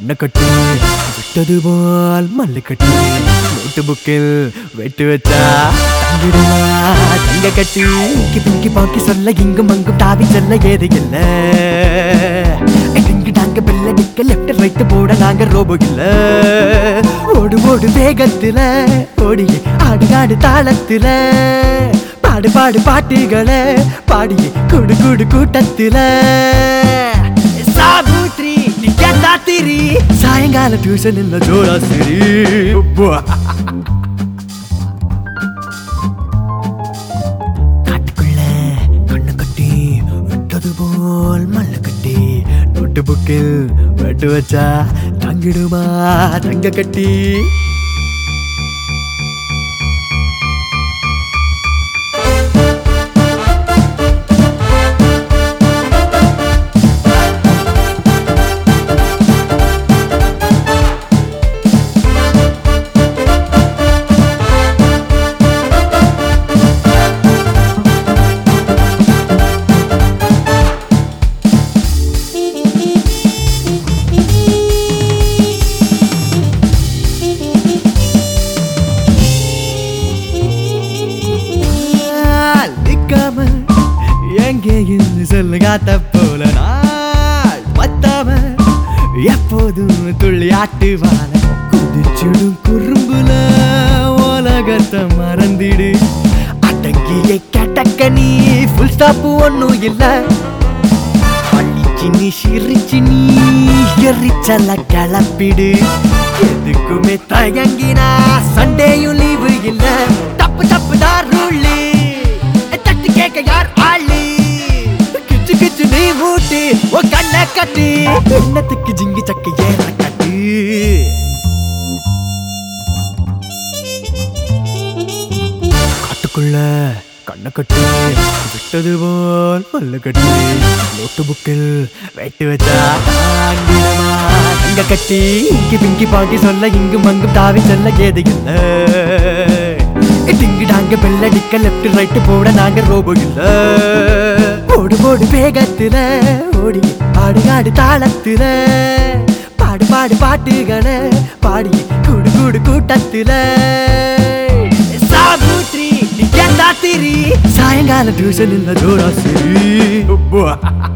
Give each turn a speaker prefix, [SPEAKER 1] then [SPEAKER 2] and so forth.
[SPEAKER 1] கண்ணை கட்டி விட்டது போல் மல்லு கட்டி நோட்டு புக்கில் வெட்டு வச்சா தங்கிடுமா தங்க கட்டி இங்கி பிங்கி பாக்கி சொல்ல இங்கும் அங்கும் தாவி செல்ல ஏது இல்ல இங்கு நாங்க பெல்ல நிக்க லெஃப்ட் ரைட் போட நாங்க ரோபோ இல்ல ஓடு ஓடு வேகத்துல ஓடியே ஆடு ஆடு தாளத்துல பாடு பாடு பாட்டுகளை பாடியே குடு குடு கூட்டத்துல சாபூத்ரி நீ கேட்டாத்திரி சாயங்கால டியூஷன் இல்ல ஜோரா சரி காட்டுக்குள்ள கண்ணு கட்டி விட்டது போல் மல்ல கட்டி நோட்டு புக்கில் வெட்டு வச்சா தங்கிடுமா தங்க கட்டி நிக்காம எங்கேயும் சொல்லு காத்த போல நாள் பத்தாம எப்போதும் துள்ளி ஆட்டுவான குதிச்சுடும் குறும்புல உலகத்தை மறந்திடு அடங்கிய கட்டக்க நீ ஃபுல் ஸ்டாப் ஒன்னும் இல்ல அழிச்சு நீ சிரிச்சு நீ எரிச்சல கிளப்பிடு எதுக்குமே தயங்கினா சண்டேயும் லீவு இல்ல தப்பு தப்பு தான் ரூலு தட்டு கேட்க யார் ஆளு கிச்சு கிச்சு நீ மூட்டு ஓ கண்ணை கட்டு எண்ணத்துக்கு ஜிங்கி சக்க ஏற கட்டு காட்டுக்குள்ள கண்ணை கட்டி விட்டது போல் பல்ல கட்டி நோட்டு புக்கில் வெட்டி வச்சா தாங்கிடுமா இங்க கட்டி இங்கி பிங்கி பாட்டி சொல்ல இங்கும் அங்கும் தாவி செல்ல ஏது இல்ல டிங்கு டாங்க பெல்லடிக்க லெஃப்ட் ரைட் போட நாங்க ரோபோ இல்ல ஓடு ஓடு வேகத்துல ஓடி ஆடு ஆடு தாளத்துல பாடு பாடு பாட்டுகளை பாடி குடு குடு கூட்டத்துல சாபூத்ரி நீ கேட்டாத்திரி சாயங்கால டியூஷன் இல்ல ஜோரா சரி